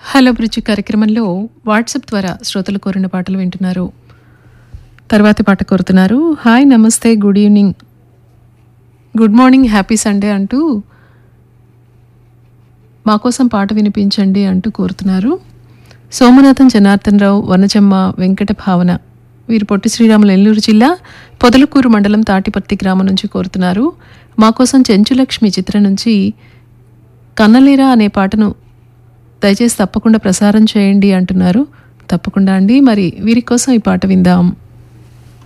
hello bridge కార్యక్రమంలో WhatsApp ద్వారా శ్రోతలు కోరిన పాటలు వింటున్నారు తర్వాతి పాట కోరుతున్నారు హాయ్ నమస్తే good evening good morning happy Sunday అంటూ మా కోసం పాట వినిపించండి అంటూ కోరుతున్నారు సోమనాథం జనార్దన్ రావు వనజమ్మ వెంకట భావన వీరు పొట్టి శ్రీరాములు నెల్లూరు జిల్లా పొదలకూరు మండలం తాటిపర్తి గ్రామం నుంచి కోరుతున్నారు మా కోసం చెంచులక్ష్మి చిత్రం నుంచి కన్నలేరా అనే పాటను దయచేసి తప్పకుండా ప్రసారం చేయండి అంటున్నారు తప్పకుండా అండి మరి వీరి కోసం ఈ పాట విందాం